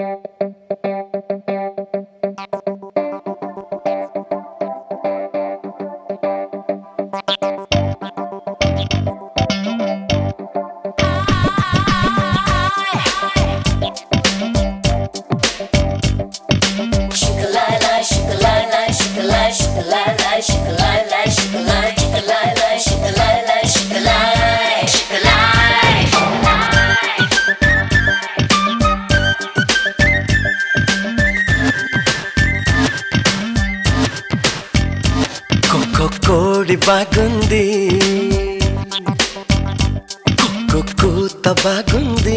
కుక్కు కోడి బాగుంది కుక్కు కూత బాగుంది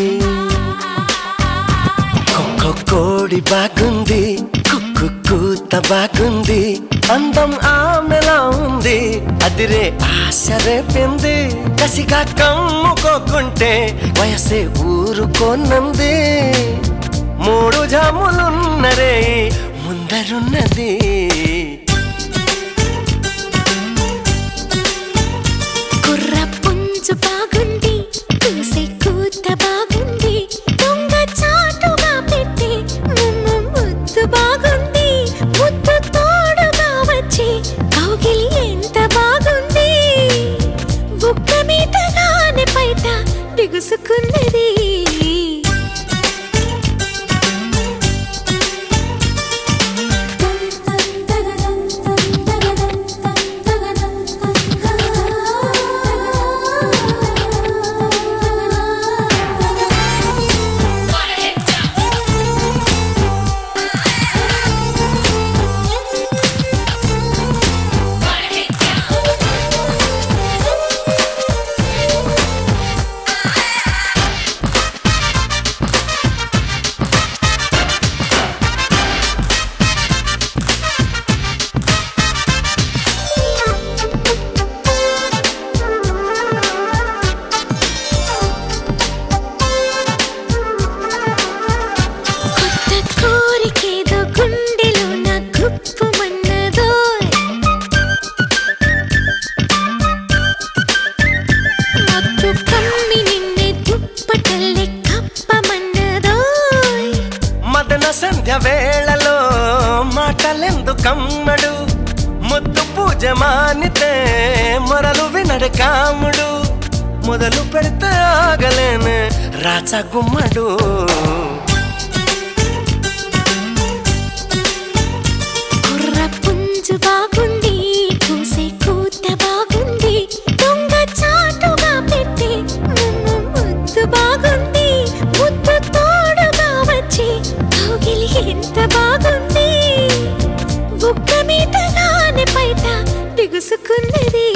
కుక్కు కోడి బాగుంది కుక్కు కూత బాగుంది అందం ఆమెలా ఉంది అదిరే ఆశ రేపింది కసిగా కమ్ముకోకుంటే వయసే ఊరుకోనంది మూడు జాములున్నరే ముందరున్నది కుర్ర పుంజు బాగుంది కూసే కూత బాగుంది దొంగ చాటుగా పెట్టి ముమ్ము ముద్దు బాగుంది ముద్దు తోడుగా వచ్చి కౌగిలి ఎంత బాగుంది బుక్క మీదగానే బయట బిగుసుకున్నది కొత్త కోరికేదో గుండెలో నా గుప్పుమన్నదో మత్తు కమ్మి నిన్నే దుప్పటల్లే కప్పమన్నదో మదన సంధ్య వేళలో మాటలెందుకమ్మడు ముద్దు పూజ మానితే మొరలు వినడు కాముడు మొదలు పెడితే ఆగలేను రాచా గుమ్మడు కుర్ర పుంజు బాగుంది కూసే కూత బాగుంది దొంగ చాటుగా పెట్టి ముమ్ము ముద్దు బాగుంది ముద్దు తోడుగా వచ్చి కౌగిలి ఎంత బాగుంది బుక్క మీదగానే బయట బిగుసుకున్నది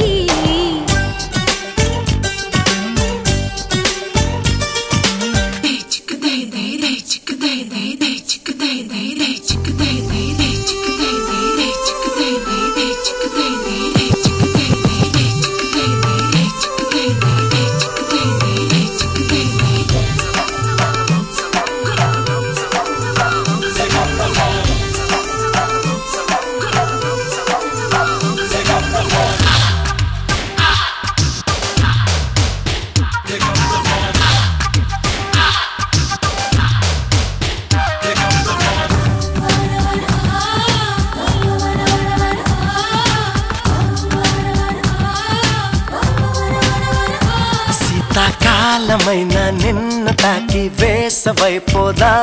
శీతాకాలమైన నిన్ను తాకి వేసవైపోదా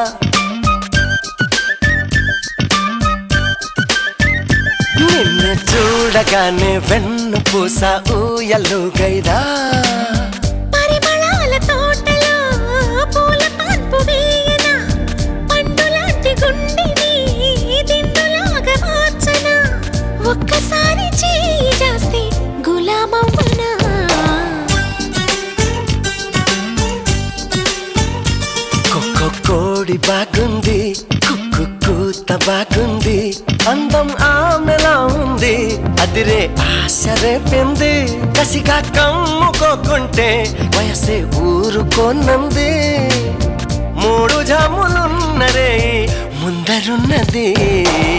నిన్ను చూడగానే వెన్ను పూస ఊయలుగైదా పరిమళాల తోటలో పూల పాన్పు వేయనా పండులాంటి గుండెని దిండులాగా మార్చనా ఒక్కసారి చేయి చేస్తే గులామవ్వనా కుక్కు కోడి బాగుంది కుక్కు కూత బాగుంది అందం ఆమెలా ఉంది అదిరే ఆశ రేపింది కసిగా కమ్ముకోకుంటే వయసే ఊరుకోనంది మూడు జాములున్నరే ముందరున్నది